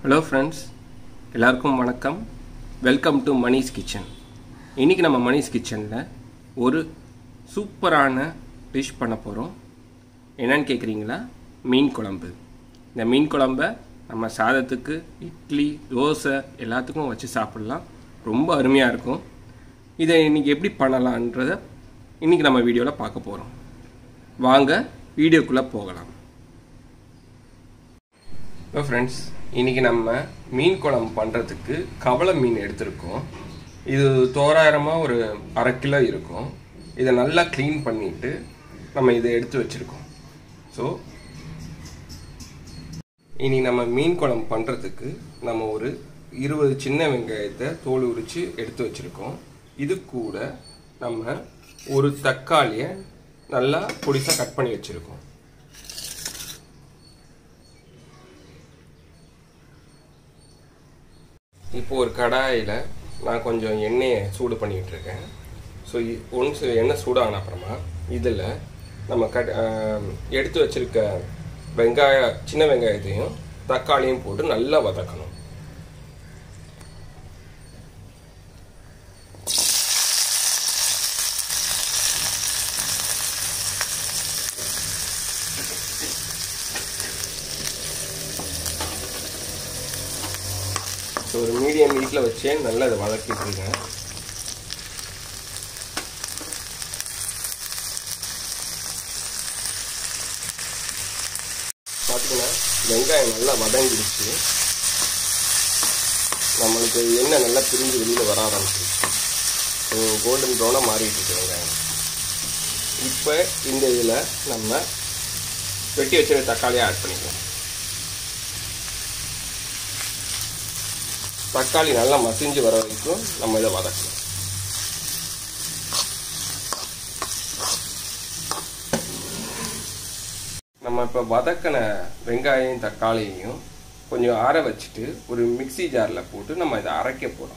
hello friends எல்லாருக்கும் வணக்கம் welcome to Mani's kitchen இன்றைக்கி நம்ம மணிஸ் கிச்சனில் ஒரு சூப்பரான டிஷ் பண்ண போகிறோம் என்னன்னு கேட்குறீங்களா மீன் குழம்பு இந்த மீன் குழம்ப நம்ம சாதத்துக்கு இட்லி தோசை எல்லாத்துக்கும் வச்சு சாப்பிட்லாம் ரொம்ப அருமையாக இருக்கும் இதை இன்றைக்கி எப்படி பண்ணலான்றத இன்றைக்கி நம்ம வீடியோவில் பார்க்க போகிறோம் வாங்க வீடியோக்குள்ளே போகலாம் இப்போ ஃப்ரெண்ட்ஸ் இன்றைக்கி நம்ம மீன் குழம்பு பண்ணுறதுக்கு கவலை மீன் எடுத்திருக்கோம் இது தோராயிரமாக ஒரு அரை கிலோ இருக்கும் இதை நல்லா க்ளீன் பண்ணிவிட்டு நம்ம இதை எடுத்து வச்சுருக்கோம் ஸோ இனி நம்ம மீன் குழம்பு பண்ணுறதுக்கு நம்ம ஒரு இருபது சின்ன வெங்காயத்தை தோல் உரித்து எடுத்து வச்சுருக்கோம் இது கூட நம்ம ஒரு தக்காளியை நல்லா பொடிசாக கட் பண்ணி வச்சுருக்கோம் இப்போ ஒரு கடாயில் நான் கொஞ்சம் எண்ணெயை சூடு பண்ணிகிட்டு இருக்கேன் ஸோ ஒன்ஸ் எண்ணெய் சூடான அப்புறமா இதில் நம்ம கட் எடுத்து வச்சிருக்க வெங்காய சின்ன வெங்காயத்தையும் தக்காளியும் போட்டு நல்லா வதக்கணும் ஸோ ஒரு மீடியம் ஹீட்டில் வச்சே நல்லா இதை வதக்கிட்டு இருக்கேன் பார்த்தீங்கன்னா வெங்காயம் நல்லா வதங்கிடுச்சு நம்மளுக்கு எண்ணெய் நல்லா பிரிஞ்சு வெளியில் வர ஆரம்பிச்சிருச்சு கோல்டன் ப்ரௌனாக மாறிட்டு இருக்கு வெங்காயம் இப்போ இந்த இதில் நம்ம வெட்டி வச்சிருக்க தக்காளியை ஆட் பண்ணிக்கலாம் தக்காளி நல்லா மசிஞ்சு வர வரைக்கும் நம்ம இதை வதக்கணும் நம்ம இப்போ வதக்கின வெங்காயம் தக்காளியையும் கொஞ்சம் ஆற வச்சுட்டு ஒரு மிக்சி ஜாரில் போட்டு நம்ம இதை அரைக்க போகிறோம்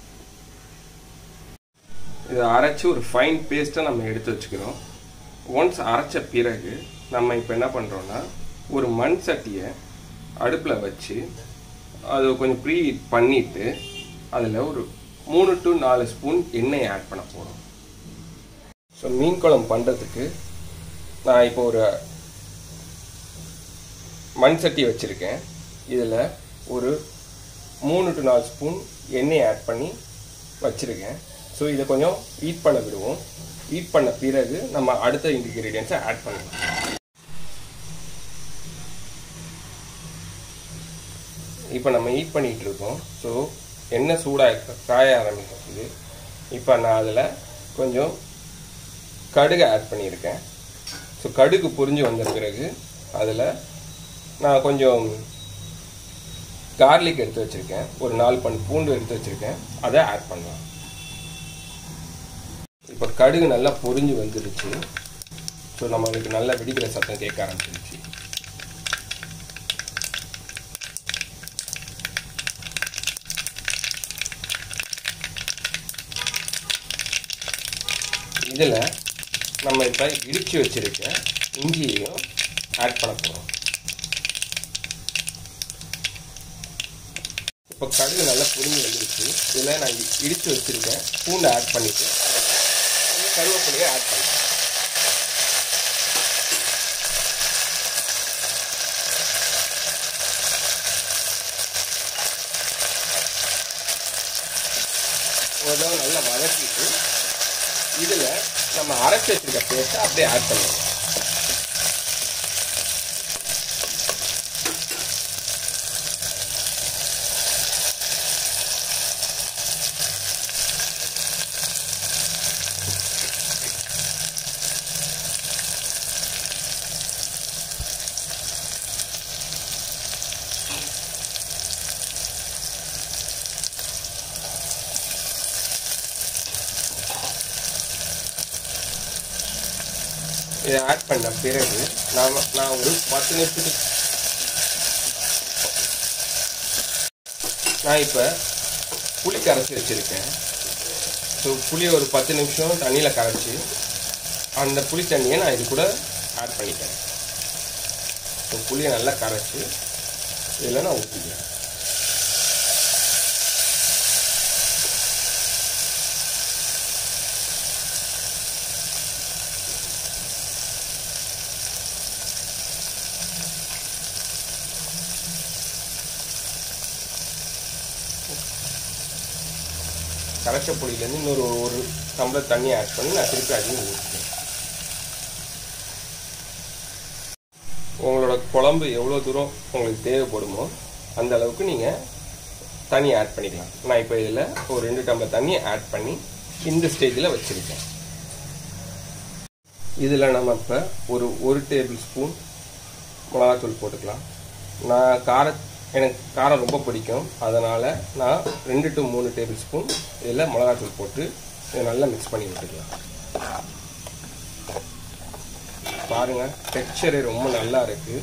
இதை அரைச்சி ஒரு ஃபைன் பேஸ்ட்டை நம்ம எடுத்து வச்சுக்கிறோம் ஒன்ஸ் அரைச்ச பிறகு நம்ம இப்போ என்ன பண்ணுறோன்னா ஒரு மண் சட்டியை அடுப்பில் வச்சு அது கொஞ்சம் ப்ரீ ஹீட் பண்ணிவிட்டு அதில் ஒரு மூணு டு நாலு ஸ்பூன் எண்ணெய் ஆட் பண்ண போகிறோம் ஸோ மீன் குழம்பு பண்ணுறதுக்கு நான் இப்போ ஒரு மண் சட்டி வச்சுருக்கேன் இதில் ஒரு மூணு டு நாலு ஸ்பூன் எண்ணெய் ஆட் பண்ணி வச்சுருக்கேன் ஸோ இதை கொஞ்சம் ஹீட் பண்ண விடுவோம் ஹீட் பண்ண பிறகு நம்ம அடுத்த இன்க்ரீடியன்ஸை ஆட் பண்ணலாம் இப்போ நம்ம ஹீட் பண்ணிகிட்டு இருக்கோம் ஸோ எண்ணெய் சூடாக காய ஆரம்பிக்கிறது இப்போ நான் அதில் கொஞ்சம் கடுகு ஆட் பண்ணியிருக்கேன் ஸோ கடுகு புரிஞ்சு வந்த பிறகு அதில் நான் கொஞ்சம் கார்லிக் எடுத்து வச்சுருக்கேன் ஒரு நாலு பன் பூண்டு எடுத்து வச்சுருக்கேன் அதை ஆட் பண்ணலாம் இப்போ கடுகு நல்லா பொரிஞ்சு வந்துடுச்சு ஸோ நம்மளுக்கு நல்லா வெடிக்கிற சத்தம் கேட்க ஆரம்பிச்சிருச்சு இதில் நம்ம இப்போ இடித்து வச்சுருக்க இஞ்சியையும் ஆட் பண்ண போகிறோம் இப்போ கடுகு நல்லா புரிஞ்சு வந்துருச்சு இதில் நான் இடித்து வச்சுருக்கேன் பூண்டை ஆட் பண்ணிவிட்டு கருவேப்பிலையை ஆட் பண்ணுறேன் ஓரளவு நல்லா வதக்கிட்டு இதில் நம்ம அரைச்சி வச்சிருக்க பேஸ்ட்டை அப்படியே ஆட் பண்ணுவோம் இதை ஆட் பண்ண பிறகு நாம் நான் ஒரு பத்து நிமிஷத்துக்கு நான் இப்போ புளி கரைச்சி வச்சுருக்கேன் ஸோ புளியை ஒரு பத்து நிமிஷம் தண்ணியில் கரைச்சி அந்த புளி தண்ணியை நான் இது கூட ஆட் பண்ணிட்டேன் ஸோ புளியை நல்லா கரைச்சி இதில் நான் ஊற்றிக்கிறேன் கரைச்ச பொடியிலேருந்து இன்னொரு ஒரு டம்ளர் தண்ணி ஆட் பண்ணி நான் திருப்பி அதையும் ஊற்றுவேன் உங்களோட குழம்பு எவ்வளோ தூரம் உங்களுக்கு தேவைப்படுமோ அந்த அளவுக்கு நீங்கள் தண்ணி ஆட் பண்ணிக்கலாம் நான் இப்போ இதில் ஒரு ரெண்டு டம்ளர் தண்ணி ஆட் பண்ணி இந்த ஸ்டேஜில் வச்சுருக்கேன் இதில் நம்ம இப்போ ஒரு ஒரு டேபிள் ஸ்பூன் மிளகாத்தூள் போட்டுக்கலாம் நான் கார எனக்கு காரம் ரொம்ப பிடிக்கும் அதனால் நான் ரெண்டு டு மூணு டேபிள் ஸ்பூன் இதில் மிளகாத்தூள் போட்டு இதை நல்லா மிக்ஸ் பண்ணி விட்டுக்கலாம் பாருங்கள் டெக்ஸ்சரே ரொம்ப நல்லா இருக்குது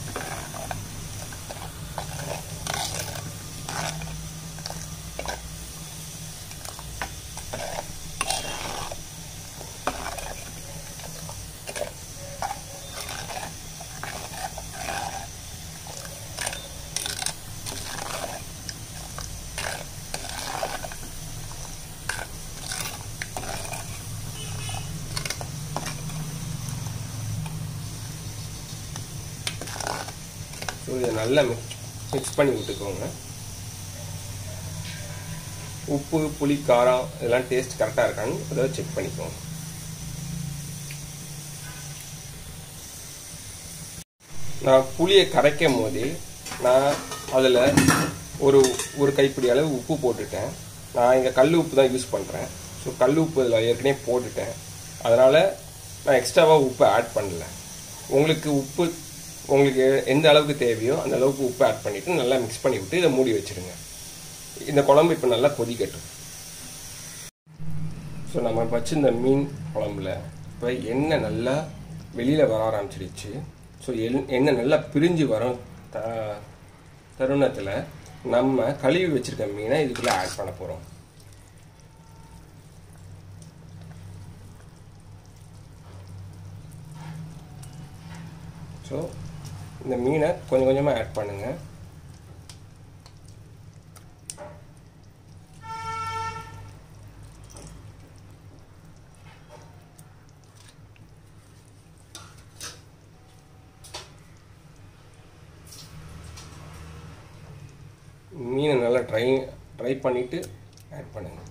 ஸோ இதை நல்லா மிக்ஸ் மிக்ஸ் பண்ணி விட்டுக்கோங்க உப்பு புளி காரம் இதெல்லாம் டேஸ்ட் கரெக்டாக இருக்கான்னு அதை செக் பண்ணிக்கோங்க நான் புளியை கரைக்கும் போதே நான் அதில் ஒரு ஒரு கைப்பிடி அளவு உப்பு போட்டுட்டேன் நான் இங்கே கல் உப்பு தான் யூஸ் பண்ணுறேன் ஸோ கல் உப்பு இதில் ஏற்கனவே போட்டுட்டேன் அதனால் நான் எக்ஸ்ட்ராவாக உப்பு ஆட் பண்ணல உங்களுக்கு உப்பு உங்களுக்கு எந்த அளவுக்கு தேவையோ அந்த அளவுக்கு உப்பு ஆட் பண்ணிவிட்டு நல்லா மிக்ஸ் பண்ணி விட்டு இதை மூடி வச்சுருங்க இந்த குழம்பு இப்போ நல்லா கொதிக்கட்டும் ஸோ நம்ம வச்சிருந்த மீன் குழம்புல இப்போ எண்ணெய் நல்லா வெளியில் வர ஆரம்பிச்சிடுச்சு ஸோ எண் எண்ணெய் நல்லா பிரிஞ்சு வரும் த தருணத்தில் நம்ம கழுவி வச்சுருக்க மீனை இதுக்குள்ளே ஆட் பண்ண போகிறோம் ஸோ இந்த மீனை கொஞ்சம் கொஞ்சமாக ஆட் பண்ணுங்கள் மீனை நல்லா ட்ரை ட்ரை பண்ணிவிட்டு ஆட் பண்ணுங்கள்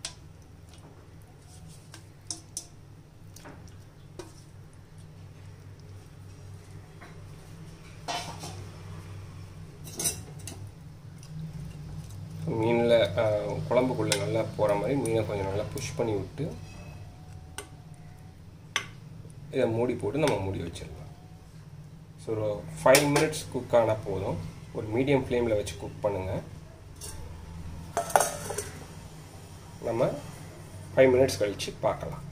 மீனில் குழம்புக்குள்ளே நல்லா போகிற மாதிரி மீனை கொஞ்சம் நல்லா புஷ் பண்ணி விட்டு இதை மூடி போட்டு நம்ம மூடி வச்சிடலாம் ஸோ ஒரு ஃபைவ் மினிட்ஸ் குக் ஆனால் போதும் ஒரு மீடியம் ஃப்ளேமில் வச்சு குக் பண்ணுங்கள் நம்ம ஃபைவ் மினிட்ஸ் கழித்து பார்க்கலாம்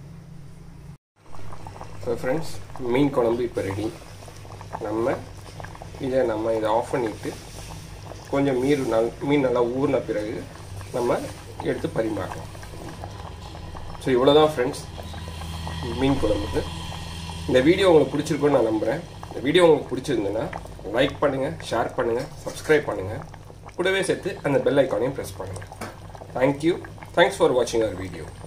ஸோ ஃப்ரெண்ட்ஸ் மீன் குழம்பு இப்போ ரெடி நம்ம இதை நம்ம இதை ஆஃப் பண்ணிவிட்டு கொஞ்சம் மீன் நல் மீன் நல்லா ஊறின பிறகு நம்ம எடுத்து பரிமாறலாம் ஸோ இவ்வளோ தான் ஃப்ரெண்ட்ஸ் மீன் குழம்புக்கு இந்த வீடியோ உங்களுக்கு பிடிச்சிருக்குன்னு நான் நம்புகிறேன் இந்த வீடியோ உங்களுக்கு பிடிச்சிருந்ததுன்னா லைக் பண்ணுங்கள் ஷேர் பண்ணுங்கள் சப்ஸ்கிரைப் பண்ணுங்கள் கூடவே சேர்த்து அந்த பெல் ஐக்கானையும் ப்ரெஸ் பண்ணுங்கள் தேங்க்யூ தேங்க்ஸ் ஃபார் வாட்சிங் அவர் வீடியோ